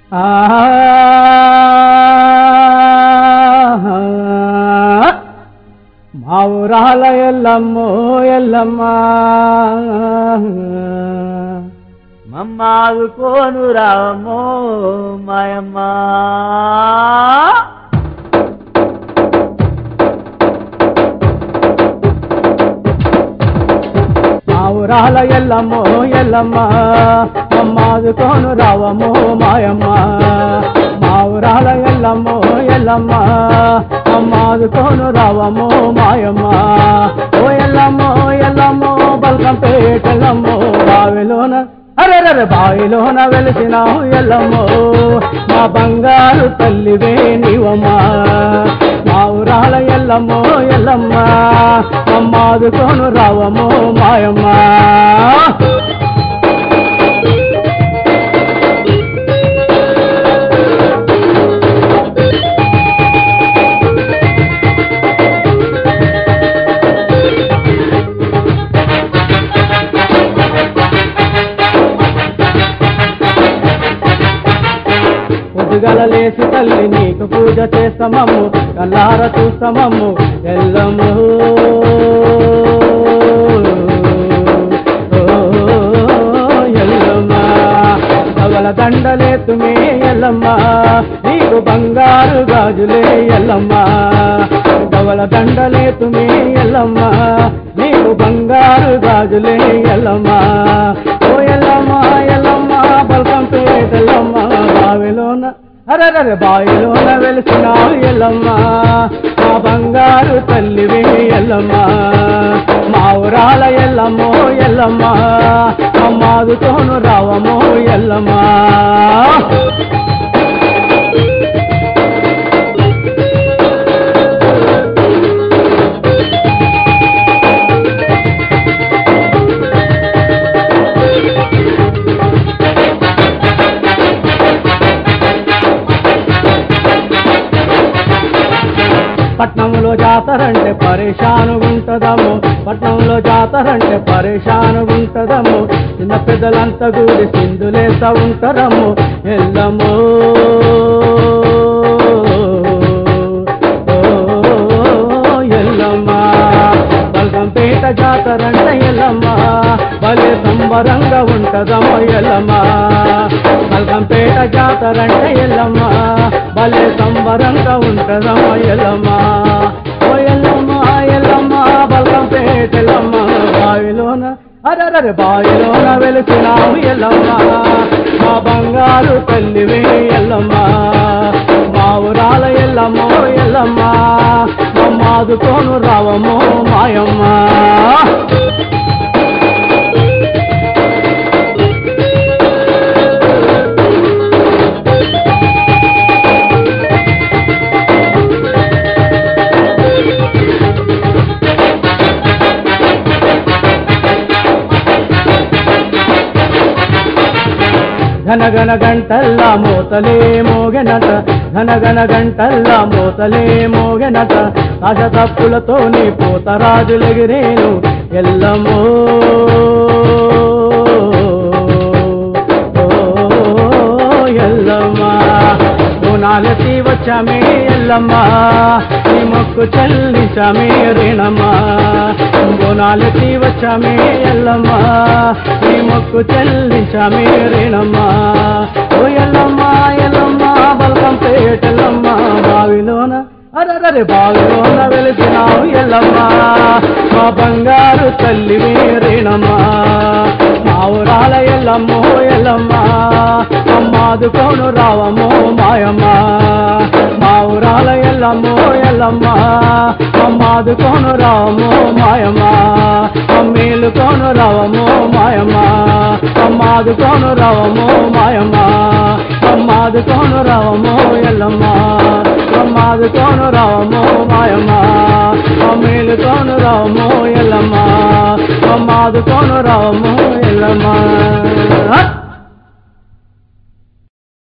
మా ఊరాల ఎల్లమ్మో ఎల్లమ్మ మమ్మాదుకోను రామో మాయమ్మ మా ఊరాల ఎల్లమ్మో ఎల్లమ్మ మమ్మాదుకోను రావమ్మో మాయమ్మ మా ఊరాల ఎల్లమ్మో ఎల్లమ్మ మమ్మాదుకోను రావమ్మో మాయమ్మ ఓ ఎల్లమ్మో ఎల్లమ్మో బల్కం పేటెల్లమ్మో బావిలోన అరెరరె బావిలోన వెలిసినావు ఎల్లమ్మో మా బంగారు తల్లివే నీవమ్మా మా ఊరాల ఎల్లమ్మో ఎల్లమ్మ అమ్మాదుకోను రావమ్మో మాయమ్మ పొద్దుగల లేచి తల్లి నీకు పూజ చేస్తామమ్ము కల్లార చూస్తామమ్ము ఎల్లమ్ము ఓ, ఎల్లమ్మ కవల దండలే తుమే ఎల్లమ్మ నీకు బంగారు గాజులే ఎల్లమ్మ కవల దండలే తుమే ఎల్లమ్మ నీకు బంగారు గాజులే ఎల్లమ్మ ఓ ఎల్లమ్మ ఎల్లమ్మ బల్కం పేటెల్లమ్మ బావిలోన అరరర బావిలోన వెలిసినావు ఎల్లమ్మ మా బంగారు తల్లివే ఎల్లమ్మ మా ఊరాల ఎల్లమ్మో ఎల్లమ్మ అమ్మాదుతోను రావమ్మో ఎల్లమ్మ పట్నంలో జాతరంటే పరేషానుగుంటదము పట్నంలో జాతరంటే పరేషానుగుంటదము చిన్న పెద్దలంతా కూడి సింధులేస్తా ఉంటారమ్ము ఎల్లమ్మో ఓ, ఎల్లమ్మ బల్గంపేట జాతరంటే ఎల్లమ్మ భలే సంబరంగా ఉంటదమ్మ ఎల్లమ్మ బల్గంపేట జాతరంటే ఎల్లమ్మ భలే సంబరంగా ఉంటదమ్మ ఎల్లమ్మ ఓ ఎల్లమ్మ ఎల్లమ్మ బల్గంపేట ఎల్లమ్మ బావిలోన అరరరి బావిలోన వెలిసినావు ఎల్లమ్మ మా బంగారు తల్లివే ఎల్లమ్మ మా ఊరాల ఎల్లమ్మో ఎల్లమ్మ మమ్మాదుకోను రావమ్మో మాయమ్మ ఘనగన గంటల్లా మోతలే మోగెనట ఘనగన గంటల్లా మోతలే మోగెనట రాజ తప్పులతో నీ పోతరాజులెగిరేను ఎల్లమ్మో ఓ ఎల్లమ్మ గుణాలెత్తి వచ్చామే ఎల్లమ్మ నీ మొక్కు చెల్లించామే రేణమ్మ గుణాలెత్తి వచ్చామే ఎల్లమ్మ నీ మొక్కు చెల్లించామే రేణమ్మ ఓ ఎల్లమ్మ ఎల్లమ్మ బల్కం పేటెల్లమ్మ బావిలోన అరరరి బావిలోన వెలిసినావు ఎల్లమ్మ మా బంగారు తల్లివే రేణమ్మ మా ఊరాల ఎల్లమ్మో ఎల్లమ్మ అమ్మాదుకోను రావమ్మో మాయమ్మ మా ఊరాల ఎల్లమ్మో ఎల్లమ్మ అమ్మాదుకోను రావమ్మో మాయమ్మ అమ్మేలుకోను రావమ్మో మాయమ్మ అమ్మాదుకోను రావమ్మో మాయమ్మ అమ్మాదుకోను రావమ్మో ఎల్లమ్మ అమ్మాదుకోను రావమ్మో మాయమ్మ అమ్మేలుకోను రావమ్మో ఎల్లమ్మ అమ్మాదుకోను రావమ్మో ఎల్లమ్మ